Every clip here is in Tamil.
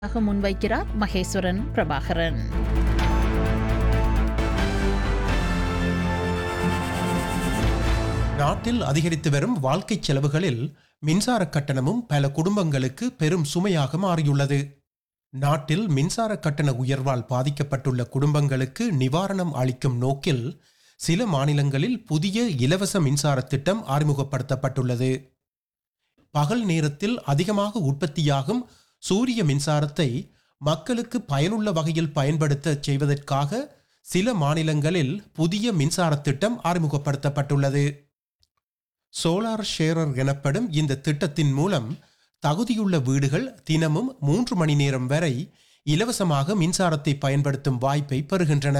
முன்வைக்கிறார் மகேஸ்வரன் பிரபாகரன் நாட்டில் அதிகரித்து வரும் வாழ்க்கை செலவுகளில் மின்சார கட்டணமும் பல குடும்பங்களுக்கு பெரும் சுமையாக மாறியுள்ளது நாட்டில் மின்சார கட்டண உயர்வால் பாதிக்கப்பட்டுள்ள குடும்பங்களுக்கு நிவாரணம் அளிக்கும் நோக்கில் சில மாநிலங்களில் புதிய இலவச மின்சார திட்டம் அறிமுகப்படுத்தப்பட்டுள்ளது பகல் நேரத்தில் அதிகமாக உற்பத்தியாகும் சூரிய மின்சாரத்தை மக்களுக்கு பயனுள்ள வகையில் பயன்படுத்த செய்வதற்காக சில மாநிலங்களில் புதிய மின்சார திட்டம் அறிமுகப்படுத்தப்பட்டுள்ளது சோலார் ஷேரர் எனப்படும் இந்த திட்டத்தின் மூலம் தகுதியுள்ள வீடுகள் தினமும் மூன்று மணி நேரம் வரை இலவசமாக மின்சாரத்தை பயன்படுத்தும் வாய்ப்பை பெறுகின்றன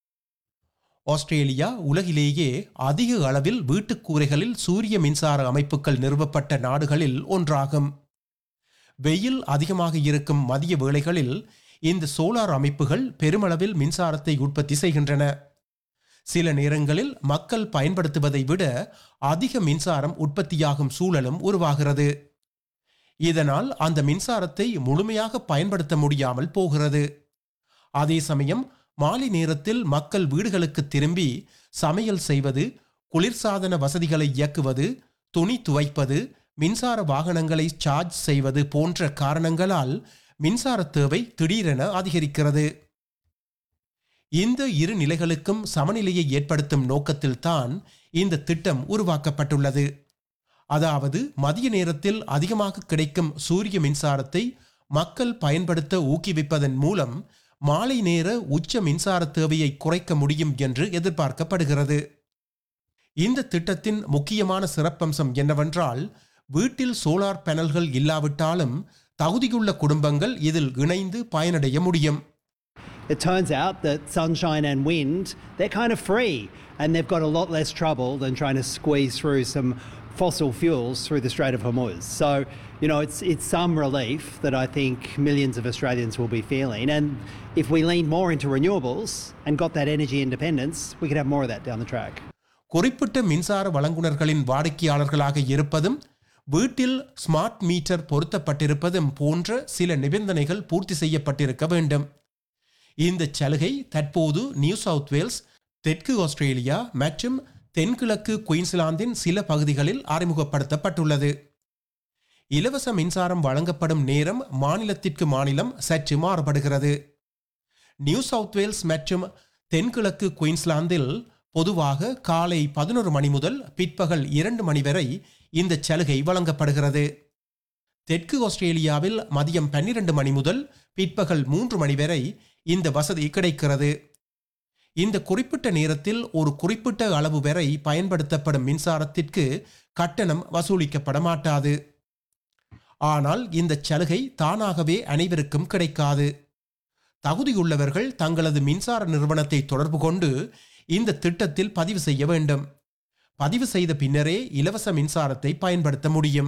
ஆஸ்திரேலியா உலகிலேயே அதிக அளவில் வீட்டுக்கூரைகளில் சூரிய மின்சார அமைப்புகள் நிறுவப்பட்ட நாடுகளில் ஒன்றாகும் வெயில் அதிகமாக இருக்கும் மதிய வேளைகளில் இந்த சோலார் அமைப்புகள் பெருமளவில் மின்சாரத்தை உற்பத்தி செய்கின்றன சில நேரங்களில் மக்கள் பயன்படுத்துவதை விட அதிக மின்சாரம் உற்பத்தியாகும் சூழலும் உருவாகிறது இதனால் அந்த மின்சாரத்தை முழுமையாக பயன்படுத்த முடியாமல் போகிறது அதே சமயம் மாலை நேரத்தில் மக்கள் வீடுகளுக்கு திரும்பி சமையல் செய்வது குளிர்சாதன வசதிகளை இயக்குவது துணி துவைப்பது மின்சார வாகனங்களை சார்ஜ் செய்வது போன்ற காரணங்களால் மின்சார தேவை திடீரென அதிகரிக்கிறது இந்த இரு நிலைகளுக்கும் சமநிலையை ஏற்படுத்தும் நோக்கத்தில்தான் இந்த திட்டம் உருவாக்கப்பட்டுள்ளது அதாவது மதிய நேரத்தில் அதிகமாக கிடைக்கும் சூரிய மின்சாரத்தை மக்கள் பயன்படுத்த ஊக்குவிப்பதன் மூலம் மாலை நேர உச்ச மின்சார தேவையை குறைக்க முடியும் என்று எதிர்பார்க்கப்படுகிறது இந்த திட்டத்தின் முக்கியமான சிறப்பம்சம் என்னவென்றால் வீட்டில் சோலார் பேனல்கள் இல்லாவிட்டாலும் தகுதியுள்ள குடும்பங்கள் இதில் இணைந்து பயனடைய முடியும் It turns out that sunshine and wind, they're kind of free and they've got a lot less trouble than trying to squeeze through some fossil fuels through the Strait of Hormuz. So, you know, it's, it's some relief that I think millions of Australians will be feeling. And if we lean more into renewables and got that energy independence, we could have more of that down the track. குறிப்பிட்ட மின்சார வழங்குனர்களின் வாடிக்கையாளர்களாக இருப்பதும் வீட்டில் ஸ்மார்ட் மீட்டர் பொருத்தப்பட்டிருப்பதும் போன்ற சில நிபந்தனைகள் பூர்த்தி செய்யப்பட்டிருக்க வேண்டும் இந்த சலுகை தற்போது நியூ சவுத் வேல்ஸ் தெற்கு ஆஸ்திரேலியா மற்றும் தென்கிழக்கு குயின்ஸ்லாந்தின் சில பகுதிகளில் அறிமுகப்படுத்தப்பட்டுள்ளது இலவச மின்சாரம் வழங்கப்படும் நேரம் மாநிலத்திற்கு மாநிலம் சற்று மாறுபடுகிறது நியூ சவுத் வேல்ஸ் மற்றும் தென்கிழக்கு குயின்ஸ்லாந்தில் பொதுவாக காலை பதினொரு மணி முதல் பிற்பகல் இரண்டு மணி வரை இந்த சலுகை வழங்கப்படுகிறது தெற்கு ஆஸ்திரேலியாவில் மதியம் பன்னிரண்டு மணி முதல் பிற்பகல் மூன்று மணி வரை இந்த வசதி கிடைக்கிறது இந்த குறிப்பிட்ட நேரத்தில் ஒரு குறிப்பிட்ட அளவு வரை பயன்படுத்தப்படும் மின்சாரத்திற்கு கட்டணம் வசூலிக்கப்பட மாட்டாது ஆனால் இந்த சலுகை தானாகவே அனைவருக்கும் கிடைக்காது தகுதியுள்ளவர்கள் தங்களது மின்சார நிறுவனத்தை தொடர்பு கொண்டு இந்த திட்டத்தில் பதிவு செய்ய வேண்டும் பதிவு செய்த பின்னரே இலவச மின்சாரத்தை பயன்படுத்த முடியும்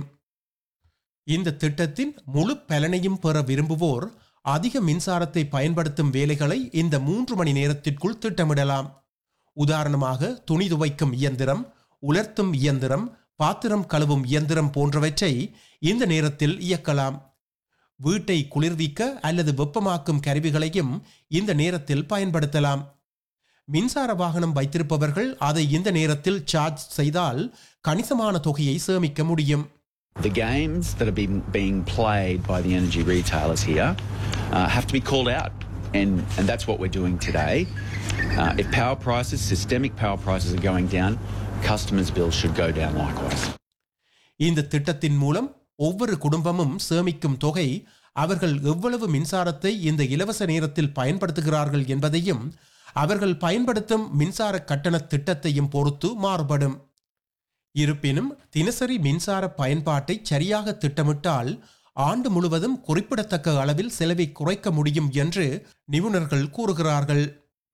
இந்த திட்டத்தின் முழு பலனையும் பெற விரும்புவோர் அதிக மின்சாரத்தை பயன்படுத்தும் வேலைகளை இந்த மூன்று மணி நேரத்திற்குள் திட்டமிடலாம் உதாரணமாக துணி துவைக்கும் இயந்திரம் உலர்த்தும் இயந்திரம் பாத்திரம் கழுவும் இயந்திரம் போன்றவற்றை இந்த நேரத்தில் இயக்கலாம் வீட்டை குளிர்விக்க அல்லது வெப்பமாக்கும் கருவிகளையும் இந்த நேரத்தில் பயன்படுத்தலாம் மின்சார வாகனம் வைத்திருப்பவர்கள் அதை இந்த நேரத்தில் சார்ஜ் செய்தால் கணிசமான தொகையை சேமிக்க முடியும் The games that are being, being played by the energy retailers here uh, have to be called out. And, and that's what we're doing today. Uh, if power prices, systemic power prices are going down, customers' bills should go down likewise. இந்த திட்டத்தின் மூலம் ஒவ்வொரு குடும்பமும் சேமிக்கும் தொகை அவர்கள் எவ்வளவு மின்சாரத்தை இந்த இலவச நேரத்தில் பயன்படுத்துகிறார்கள் என்பதையும் அவர்கள் பயன்படுத்தும் மின்சார கட்டண திட்டத்தையும் பொறுத்து மாறுபடும் இருப்பினும் தினசரி மின்சார பயன்பாட்டை சரியாக திட்டமிட்டால் ஆண்டு முழுவதும் குறிப்பிடத்தக்க அளவில் செலவை குறைக்க முடியும் என்று நிபுணர்கள் கூறுகிறார்கள்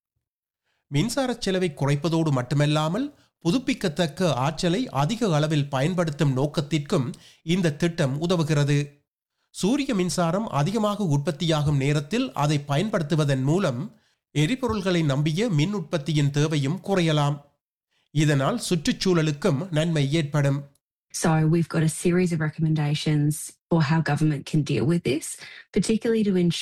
மின்சார செலவை குறைப்பதோடு மட்டுமல்லாமல் புதுப்பிக்கத்தக்க ஆற்றலை அதிக அளவில் பயன்படுத்தும் நோக்கத்திற்கும் இந்த திட்டம் உதவுகிறது சூரிய மின்சாரம் அதிகமாக உற்பத்தியாகும் நேரத்தில் அதை பயன்படுத்துவதன் மூலம் எரிபொருள்களை நம்பிய மின் உற்பத்தியின் தேவையும் குறையலாம் இதனால் சுற்றுச்சூழலுக்கும் நன்மை ஏற்படும் So we've got a series of recommendations or how government can deal with this, particularly to ensure